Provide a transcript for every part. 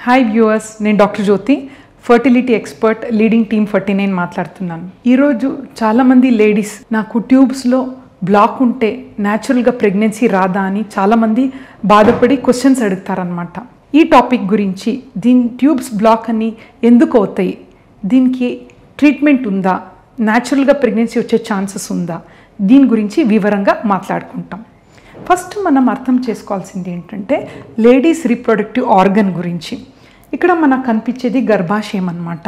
hi viewers నేను doctor Jyothi fertility expert leading team Ferty nine మాట్లాడుతున్నాను ఈరోజు చాలామంది లేడీస్ నాకు ట్యూబ్స్లో బ్లాక్ ఉంటే న్యాచురల్గా ప్రెగ్నెన్సీ రాదా అని చాలామంది బాధపడి క్వశ్చన్స్ అడుగుతారనమాట ఈ టాపిక్ గురించి దీని ట్యూబ్స్ బ్లాక్ అని ఎందుకు అవుతాయి దీనికి ట్రీట్మెంట్ ఉందా న్యాచురల్గా ప్రెగ్నెన్సీ వచ్చే ఛాన్సెస్ ఉందా దీని గురించి వివరంగా మాట్లాడుకుంటాం ఫస్ట్ మనం అర్థం చేసుకోవాల్సింది ఏంటంటే లేడీస్ రీప్రొడక్టివ్ ఆర్గన్ గురించి ఇక్కడ మనకు కనిపించేది గర్భాశయం అన్నమాట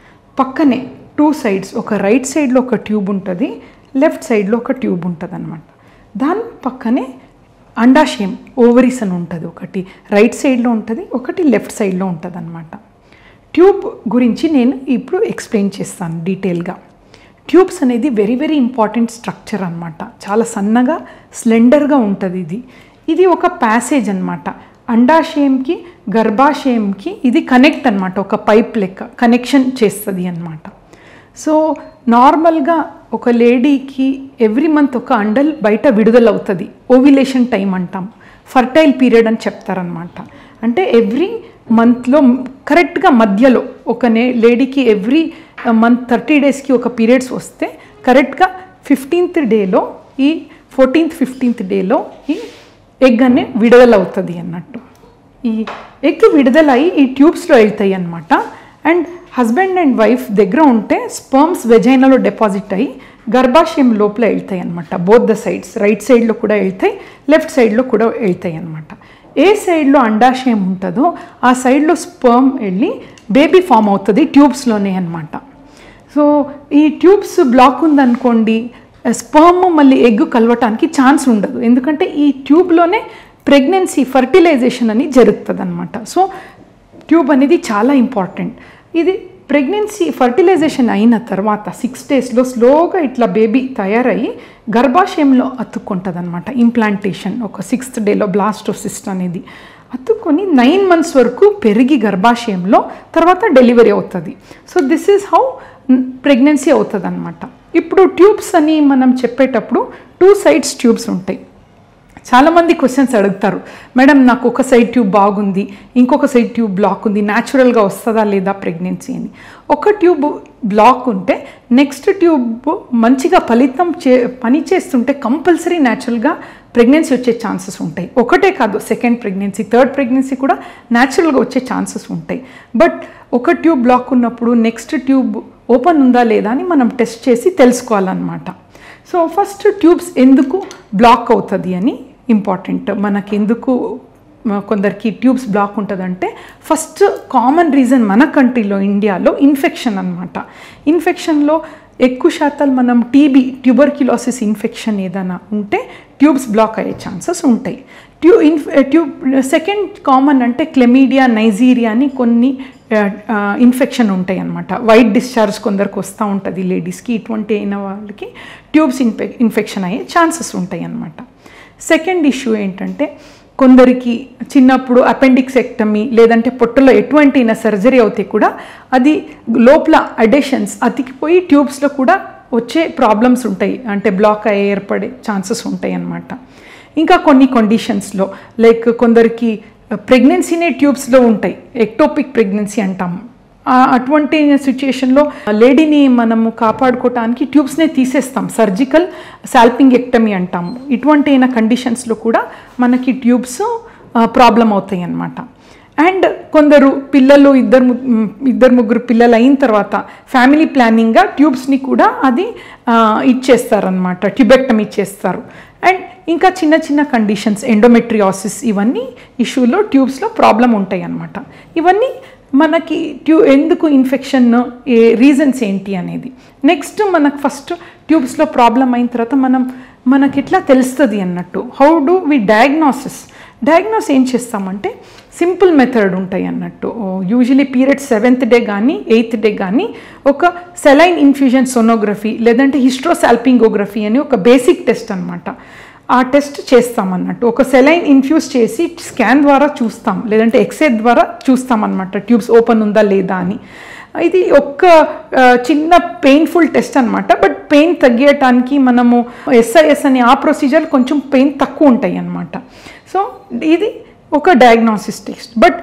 పక్కనే టూ సైడ్స్ ఒక రైట్ సైడ్లో ఒక ట్యూబ్ ఉంటుంది లెఫ్ట్ సైడ్లో ఒక ట్యూబ్ ఉంటుంది అనమాట దాని పక్కనే అండాశయం ఓవరీస్ అని ఉంటుంది ఒకటి రైట్ సైడ్లో ఉంటుంది ఒకటి లెఫ్ట్ సైడ్లో ఉంటుంది అనమాట ట్యూబ్ గురించి నేను ఇప్పుడు ఎక్స్ప్లెయిన్ చేస్తాను డీటెయిల్గా ట్యూబ్స్ అనేది వెరీ వెరీ ఇంపార్టెంట్ స్ట్రక్చర్ అనమాట చాలా సన్నగా స్లెండర్గా ఉంటుంది ఇది ఇది ఒక ప్యాసేజ్ అనమాట అండాశయంకి గర్భాశయంకి ఇది కనెక్ట్ అనమాట ఒక పైప్ లెక్క కనెక్షన్ చేస్తుంది అనమాట సో నార్మల్గా ఒక లేడీకి ఎవ్రీ మంత్ ఒక అండల్ బయట విడుదలవుతుంది ఓవిలేషన్ టైం అంటాం ఫర్టైల్ పీరియడ్ అని చెప్తారనమాట అంటే ఎవ్రీ మంత్లో కరెక్ట్గా మధ్యలో ఒక నే లేడీకి ఎవ్రీ మంత్ థర్టీ డేస్కి ఒక పీరియడ్స్ వస్తే కరెక్ట్గా ఫిఫ్టీన్త్ డేలో ఈ ఫోర్టీన్త్ ఫిఫ్టీన్త్ డేలో ఈ ఎగ్ అనే విడుదలవుతుంది అన్నట్టు ఈ ఎగ్ విడుదలై ఈ ట్యూబ్స్లో వెళ్తాయి అన్నమాట అండ్ హస్బెండ్ అండ్ వైఫ్ దగ్గర ఉంటే స్పర్మ్స్ వెజైనాలో డిపాజిట్ అయ్యి గర్భాశయం లోపల వెళ్తాయి అనమాట బోత్ ద సైడ్స్ రైట్ సైడ్లో కూడా వెళ్తాయి లెఫ్ట్ సైడ్లో కూడా వెళ్తాయి అనమాట ఏ సైడ్లో అండాశయం ఉంటుందో ఆ సైడ్లో స్పర్మ్ వెళ్ళి బేబీ ఫామ్ అవుతుంది ట్యూబ్స్లోనే అనమాట సో ఈ ట్యూబ్స్ బ్లాక్ ఉందనుకోండి స్పర్మ్ మళ్ళీ ఎగ్ కలవటానికి ఛాన్స్ ఉండదు ఎందుకంటే ఈ ట్యూబ్లోనే ప్రెగ్నెన్సీ ఫర్టిలైజేషన్ అని జరుగుతుంది అనమాట సో ట్యూబ్ అనేది చాలా ఇంపార్టెంట్ ఇది ప్రెగ్నెన్సీ ఫర్టిలైజేషన్ అయిన తర్వాత సిక్స్ డేస్లో స్లోగా ఇట్లా బేబీ తయారయ్యి గర్భాశయంలో అతుక్కుంటుంది అనమాట ఇంప్లాంటేషన్ ఒక సిక్స్త్ డేలో బ్లాస్టోసిస్ట్ అనేది అతుక్కొని నైన్ మంత్స్ వరకు పెరిగి గర్భాశయంలో తర్వాత డెలివరీ అవుతుంది so this is how pregnancy అవుతుంది అనమాట ఇప్పుడు ట్యూబ్స్ అని మనం చెప్పేటప్పుడు టూ సైడ్స్ ట్యూబ్స్ ఉంటాయి చాలామంది క్వశ్చన్స్ అడుగుతారు మేడం నాకు ఒక సైడ్ ట్యూబ్ బాగుంది ఇంకొక సైడ్ ట్యూబ్ బ్లాక్ ఉంది న్యాచురల్గా వస్తుందా లేదా ప్రెగ్నెన్సీ అని ఒక ట్యూబ్ బ్లాక్ ఉంటే నెక్స్ట్ ట్యూబ్ మంచిగా ఫలితం చే పని చేస్తుంటే కంపల్సరీ న్యాచురల్గా ప్రెగ్నెన్సీ వచ్చే ఛాన్సెస్ ఉంటాయి ఒకటే కాదు సెకండ్ ప్రెగ్నెన్సీ థర్డ్ ప్రెగ్నెన్సీ కూడా న్యాచురల్గా వచ్చే ఛాన్సెస్ ఉంటాయి బట్ ఒక ట్యూబ్ బ్లాక్ ఉన్నప్పుడు నెక్స్ట్ ట్యూబ్ ఓపెన్ ఉందా లేదా అని మనం టెస్ట్ చేసి తెలుసుకోవాలన్నమాట సో ఫస్ట్ ట్యూబ్స్ ఎందుకు బ్లాక్ అవుతుంది అని ఇంపార్టెంట్ మనకి ఎందుకు కొందరికి ట్యూబ్స్ బ్లాక్ ఉంటుందంటే ఫస్ట్ కామన్ రీజన్ మన కంట్రీలో ఇండియాలో ఇన్ఫెక్షన్ అనమాట ఇన్ఫెక్షన్లో ఎక్కువ శాతం మనం టీబీ ట్యూబర్క్యులోసిస్ ఇన్ఫెక్షన్ ఏదైనా ఉంటే ట్యూబ్స్ బ్లాక్ అయ్యే ఛాన్సెస్ ఉంటాయి ట్యూ ఇన్ఫ్ ట్యూబ్ సెకండ్ కామన్ అంటే క్లెమీడియా నైజీరియా అని కొన్ని ఇన్ఫెక్షన్ ఉంటాయి అనమాట వైట్ డిశ్చార్జ్ కొందరికి వస్తూ ఉంటుంది లేడీస్కి ఇటువంటి అయిన వాళ్ళకి ట్యూబ్స్ ఇన్ఫె ఇన్ఫెక్షన్ అయ్యే ఛాన్సెస్ ఉంటాయి అన్నమాట సెకండ్ ఇష్యూ ఏంటంటే కొందరికి చిన్నప్పుడు అపెండిక్స్ ఎక్టమీ లేదంటే పొట్టలో ఎటువంటి సర్జరీ అవుతే కూడా అది లోపల అడేషన్స్ అతికిపోయి ట్యూబ్స్లో కూడా వచ్చే ప్రాబ్లమ్స్ ఉంటాయి అంటే బ్లాక్ అయ్యే ఏర్పడే ఛాన్సెస్ ఉంటాయి అన్నమాట ఇంకా కొన్ని కండిషన్స్లో లైక్ కొందరికి ప్రెగ్నెన్సీనే ట్యూబ్స్లో ఉంటాయి ఎక్టోపిక్ ప్రెగ్నెన్సీ అంటాము అటువంటి సిచ్యుయేషన్లో లేడీని మనము కాపాడుకోవటానికి ట్యూబ్స్నే తీసేస్తాం సర్జికల్ సాల్పింగ్ ఎక్టమీ అంటాము ఇటువంటి అయిన కండిషన్స్లో కూడా మనకి ట్యూబ్స్ ప్రాబ్లం అవుతాయి అన్నమాట అండ్ కొందరు పిల్లలు ఇద్దరు ఇద్దరు ముగ్గురు పిల్లలు అయిన తర్వాత ఫ్యామిలీ ప్లానింగ్గా ట్యూబ్స్ని కూడా అది ఇచ్చేస్తారనమాట ట్యూబెక్టమ్ ఇచ్చేస్తారు అండ్ ఇంకా చిన్న చిన్న కండిషన్స్ ఎండోమెట్రియాసిస్ ఇవన్నీ ఇష్యూలో ట్యూబ్స్లో ప్రాబ్లం ఉంటాయి అన్నమాట ఇవన్నీ మనకి ట్యూ ఎందుకు ఇన్ఫెక్షన్ ఏ రీజన్స్ ఏంటి అనేది నెక్స్ట్ మనకు ఫస్ట్ ట్యూబ్స్లో ప్రాబ్లం అయిన తర్వాత మనం మనకి ఎట్లా తెలుస్తుంది అన్నట్టు how do we diagnosis diagnose ఏం చేస్తామంటే సింపుల్ మెథడ్ ఉంటాయి అన్నట్టు యూజువలీ పీరియడ్ సెవెంత్ డే కానీ ఎయిత్ డే కానీ ఒక సెలైన్ ఇన్ఫ్యూజన్ సోనోగ్రఫీ లేదంటే హిస్ట్రోసాల్పింగోగ్రఫీ అని ఒక బేసిక్ టెస్ట్ అనమాట ఆ టెస్ట్ చేస్తామన్నట్టు ఒక సెలైన్ ఇన్ఫ్యూజ్ చేసి స్కాన్ ద్వారా చూస్తాం లేదంటే ఎక్స్రే ద్వారా చూస్తాం అనమాట ట్యూబ్స్ ఓపెన్ ఉందా లేదా అని ఇది ఒక్క చిన్న పెయిన్ఫుల్ టెస్ట్ అనమాట బట్ పెయిన్ తగ్గటానికి మనము ఎస్ఐఎస్ అని ఆ ప్రొసీజర్ కొంచెం పెయిన్ తక్కువ ఉంటాయి అన్నమాట సో ఇది ఒక డయాగ్నోసిస్ టెస్ట్ బట్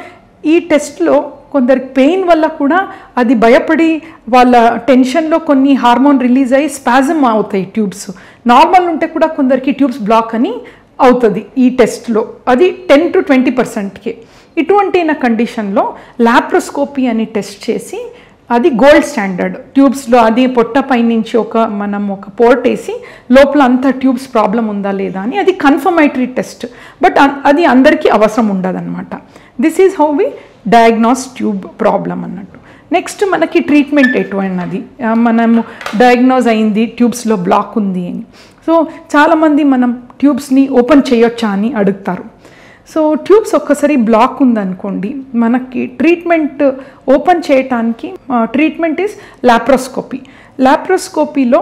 ఈ టెస్ట్లో కొందరికి పెయిన్ వల్ల కూడా అది భయపడి వాళ్ళ టెన్షన్లో కొన్ని హార్మోన్ రిలీజ్ అయ్యి స్పాజమ్ అవుతాయి ట్యూబ్స్ నార్మల్ ఉంటే కూడా కొందరికి ట్యూబ్స్ బ్లాక్ అని అవుతుంది ఈ టెస్ట్లో అది టెన్ టు ట్వంటీ పర్సెంట్కి ఇటువంటి నా కండిషన్లో లాప్రోస్కోపీ అని టెస్ట్ చేసి అది గోల్డ్ స్టాండర్డ్ ట్యూబ్స్లో అది పొట్ట పైనుంచి ఒక మనం ఒక పోర్ట్ వేసి లోపల అంతా ట్యూబ్స్ ప్రాబ్లం ఉందా లేదా అని అది కన్ఫర్మేటరీ టెస్ట్ బట్ అది అందరికీ అవసరం ఉండదన్నమాట this is how we diagnose tube problem అన్నట్టు నెక్స్ట్ మనకి ట్రీట్మెంట్ ఎటువంటిది మనము డయాగ్నోజ్ అయింది ట్యూబ్స్లో బ్లాక్ ఉంది అని సో చాలామంది మనం ట్యూబ్స్ని ఓపెన్ చేయొచ్చా అని అడుగుతారు సో ట్యూబ్స్ ఒక్కసారి బ్లాక్ ఉందనుకోండి మనకి ట్రీట్మెంట్ ఓపెన్ చేయటానికి ట్రీట్మెంట్ ఈస్ లాప్రోస్కోపీ లాప్రోస్కోపీలో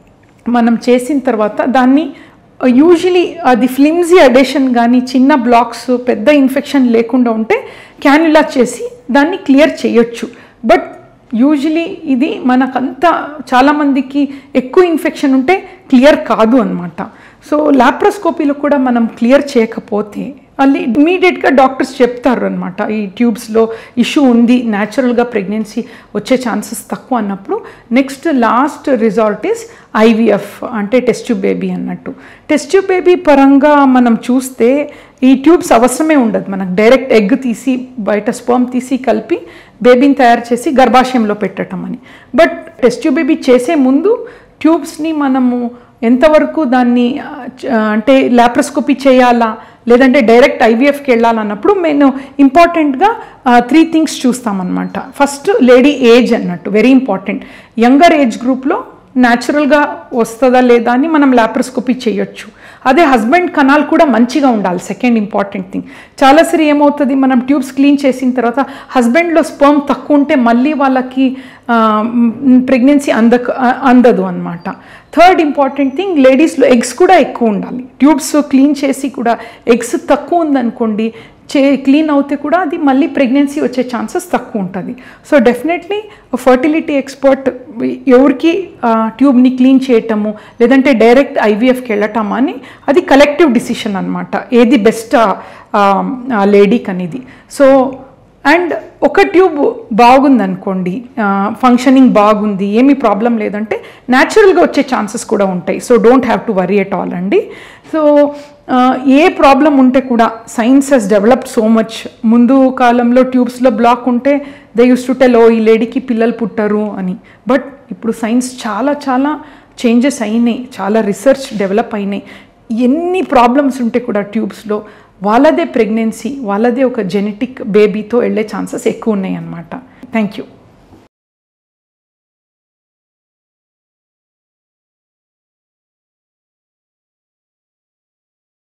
మనం చేసిన తర్వాత దాన్ని యూజువలీ అది ఫ్లిమ్జీ అడేషన్ కానీ చిన్న బ్లాక్స్ పెద్ద ఇన్ఫెక్షన్ లేకుండా ఉంటే క్యాన్యులా చేసి దాన్ని క్లియర్ చేయొచ్చు బట్ యూజువలీ ఇది మనకంతా చాలామందికి ఎక్కువ ఇన్ఫెక్షన్ ఉంటే క్లియర్ కాదు అనమాట సో లాప్రోస్కోపీలో కూడా మనం క్లియర్ చేయకపోతే మళ్ళీ ఇమీడియట్గా డాక్టర్స్ చెప్తారు అనమాట ఈ ట్యూబ్స్లో ఇష్యూ ఉంది న్యాచురల్గా ప్రెగ్నెన్సీ వచ్చే ఛాన్సెస్ తక్కువ అన్నప్పుడు next last result is IVF అంటే టెస్ట్ ట్యూబ్ బేబీ అన్నట్టు టెస్ట్ ట్యూబ్ బేబీ పరంగా మనం చూస్తే ఈ ట్యూబ్స్ అవసరమే ఉండదు మనకు డైరెక్ట్ ఎగ్ తీసి బయట స్పర్మ్ తీసి కలిపి బేబీని తయారు చేసి గర్భాశయంలో పెట్టడం అని బట్ టెస్ట్ ట్యూబ్ బేబీ చేసే ముందు ట్యూబ్స్ని మనము ఎంతవరకు దాన్ని అంటే లాప్రోస్కోపీ చేయాలా లేదంటే డైరెక్ట్ ఐవీఎఫ్కి వెళ్ళాలన్నప్పుడు నేను ఇంపార్టెంట్గా త్రీ థింగ్స్ చూస్తామన్నమాట ఫస్ట్ లేడీ ఏజ్ అన్నట్టు వెరీ ఇంపార్టెంట్ యంగర్ ఏజ్ గ్రూప్లో న్యాచురల్గా వస్తుందా లేదా అని మనం లాప్రోస్కోపీ చేయొచ్చు అదే హస్బెండ్ కణాలు కూడా మంచిగా ఉండాలి సెకండ్ ఇంపార్టెంట్ థింగ్ చాలాసారి ఏమవుతుంది మనం ట్యూబ్స్ క్లీన్ చేసిన తర్వాత హస్బెండ్లో స్పర్మ్ తక్కువ ఉంటే మళ్ళీ వాళ్ళకి ప్రెగ్నెన్సీ అంద అందదు అనమాట థర్డ్ ఇంపార్టెంట్ థింగ్ లేడీస్లో ఎగ్స్ కూడా ఎక్కువ ఉండాలి ట్యూబ్స్ క్లీన్ చేసి కూడా ఎగ్స్ తక్కువ ఉందనుకోండి చే క్లీన్ అవుతే కూడా అది మళ్ళీ ప్రెగ్నెన్సీ వచ్చే ఛాన్సెస్ తక్కువ ఉంటుంది సో డెఫినెట్లీ ఫర్టిలిటీ ఎక్స్పర్ట్ ఎవరికి ట్యూబ్ని క్లీన్ చేయటము లేదంటే డైరెక్ట్ ఐవీఎఫ్కి వెళ్ళటమా అని అది కలెక్టివ్ డిసిషన్ అనమాట ఏది బెస్ట్ లేడీకి అనేది సో అండ్ ఒక ట్యూబ్ బాగుందనుకోండి ఫంక్షనింగ్ బాగుంది ఏమీ ప్రాబ్లం లేదంటే న్యాచురల్గా వచ్చే ఛాన్సెస్ కూడా ఉంటాయి so don't have to worry at all అండి సో ఏ ప్రాబ్లం ఉంటే కూడా science has developed so much ముందు కాలంలో ట్యూబ్స్లో బ్లాక్ ఉంటే దే యూస్ టు టెల్ ఓ ఈ లేడీకి పిల్లలు పుట్టరు అని బట్ ఇప్పుడు సైన్స్ చాలా చాలా చేంజెస్ అయినాయి చాలా రీసెర్చ్ డెవలప్ అయినాయి ఎన్ని ప్రాబ్లమ్స్ ఉంటే కూడా ట్యూబ్స్లో వాళ్ళదే ప్రెగ్నెన్సీ వాళ్ళదే ఒక జెనెటిక్ బేబీతో వెళ్ళే ఛాన్సెస్ ఎక్కువ ఉన్నాయి అన్నమాట థ్యాంక్ యూ